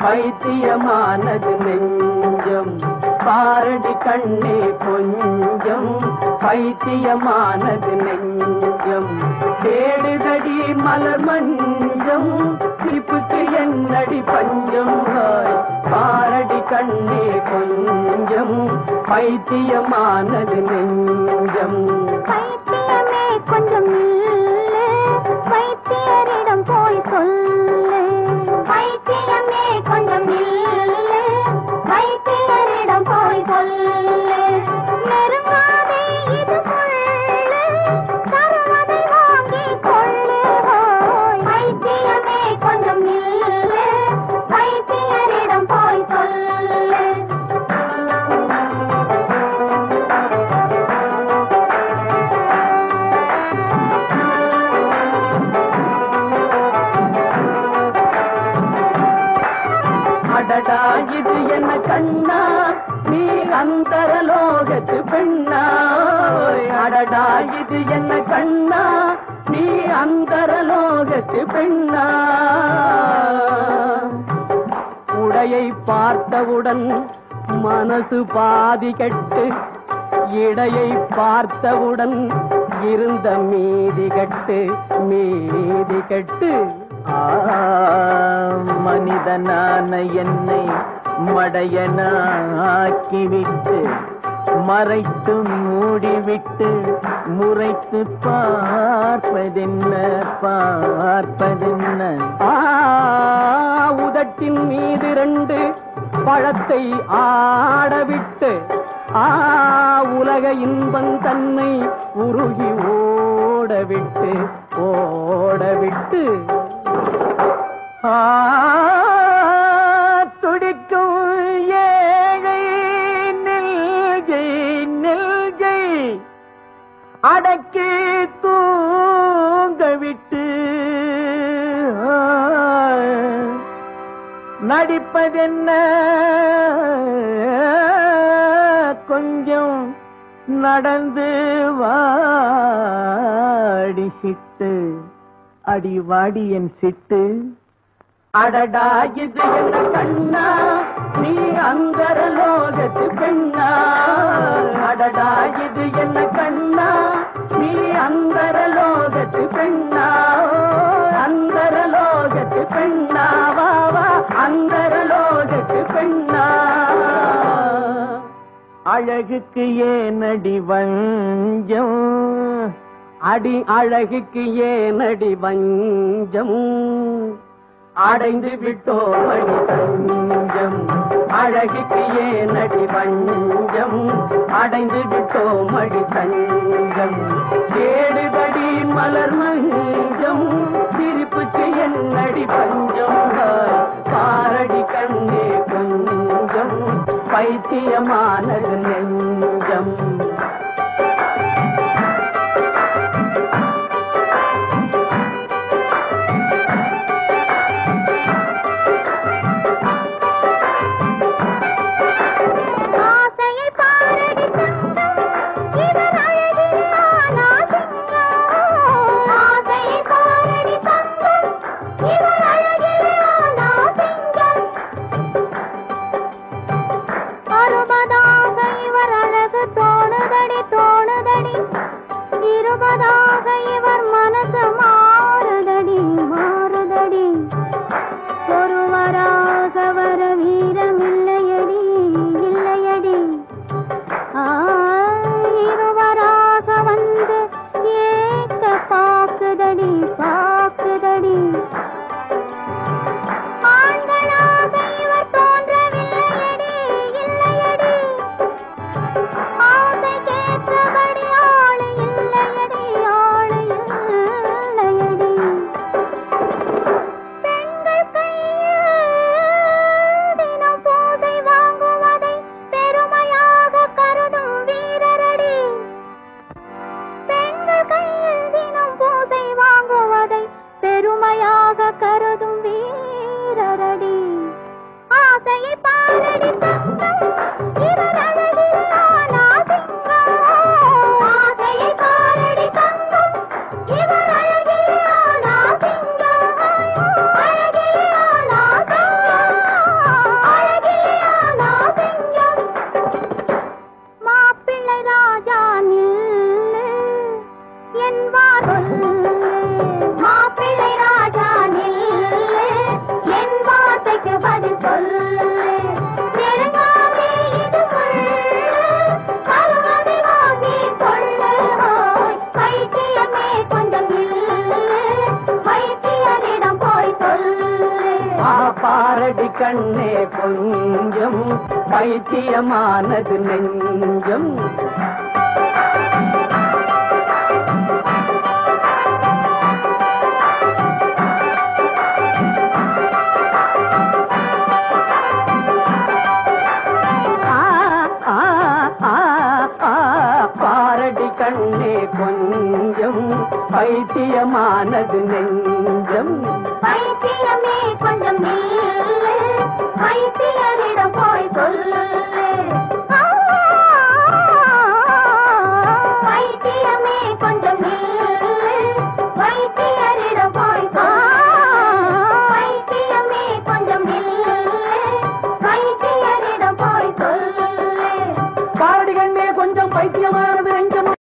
பைத்தியமானது நெஞ்சம் பாரடி கண்ணே கொஞ்சம் பைத்தியமானது நெஞ்சம் தேடுதடி மலர் மஞ்சம் சிரிப்புக்கு என்னடி பஞ்சம் ஹாய். பாரடி கண்ணே கொஞ்சம் பைத்தியமானது நெஞ்சம் பைத்தியமே கொஞ்சம் நில்லு பைத்தியரிடம் போய் சொல்லு பைத்தியமே கொஞ்சம் நில்லு பைத்தியரிடம் போய் சொல்லு நெருங்காதே இது கொள்ளு தருவதை வாங்கி கொள்ளு ஹோய். பைத்தியமே கொஞ்சம் நில்லு பைத்தியரிடம் போய் சொல்லு அடடா இது என்ன கண்ணா நீ அந்தரலோகத்து பெண்ணா அடடா இது என்ன கண்ணா நீ அந்தரலோகத்து பெண்ணா உடையை பார்த்தவுடன் மனசு பாதி கெட்டு இடையை பார்த்தவுடன் இருந்த மீதி கட்டு மீதி கட்டு ஆ, மனிதனான என்னை மடையனாக்கிவிட்டு மறைத்து மூடிவிட்டு முறைத்து பார்ப்பதென்ன பார்ப்பதென்ன ஆ, உதட்டின் மீது ரெண்டு பழத்தை ஆடவிட்டு ஆ உலக இன்பம் தன்னை உருகி ஓடவிட்டு ஓடவிட்டு ஆ, துடிக்கும் ஏழை நெல்கை நெல்கை அடக்கி தூங்க விட்டு ஆ, நடிப்பதென்ன கொஞ்சம் நடந்து வாடி சிட்டு அடி வாடி என் சிட்டு அடடா இது என்ன கண்ணா நீ அந்தர லோகத்து பெண்ணா அடடா இது என்ன கண்ணா நீ அந்தர லோகத்து பெண்ணா அந்தர லோகத்து பெண்ணா வா வா அந்தர லோகத்து பெண்ணா அழகுக்கு ஏனடி வஞ்சம் அடி அழகுக்கு ஏனடி வஞ்சம் அடைந்து விட்டோம் அடி தஞ்சம் அழகுக்கு ஏனடி வஞ்சம் அடைந்து விட்டோம் அடி தஞ்சம் ஏடுதடி மலர் மஞ்சம் சிரிப்புக்கு என்னடி பஞ்சம் பாரடி கண்ணே கொஞ்சம் பைத்தியமானது நெஞ்சம் ஆசையை பாரடி தங்கம் இவர் அழகிலானா சிங்கம் ஆசையை பாரடி தங்கம் இவர் அழகிலானா சிங்கம் அறுபதாக இவர் பாரடி கண்ணே கொஞ்சம் பைத்தியமானது நெஞ்சம் ஆ, ஆ, ஆ, ஆ, பாரடி கண்ணே கொஞ்சம் பைத்தியமானது நெஞ்சம் பைத்தியமே கொஞ்சம் நில்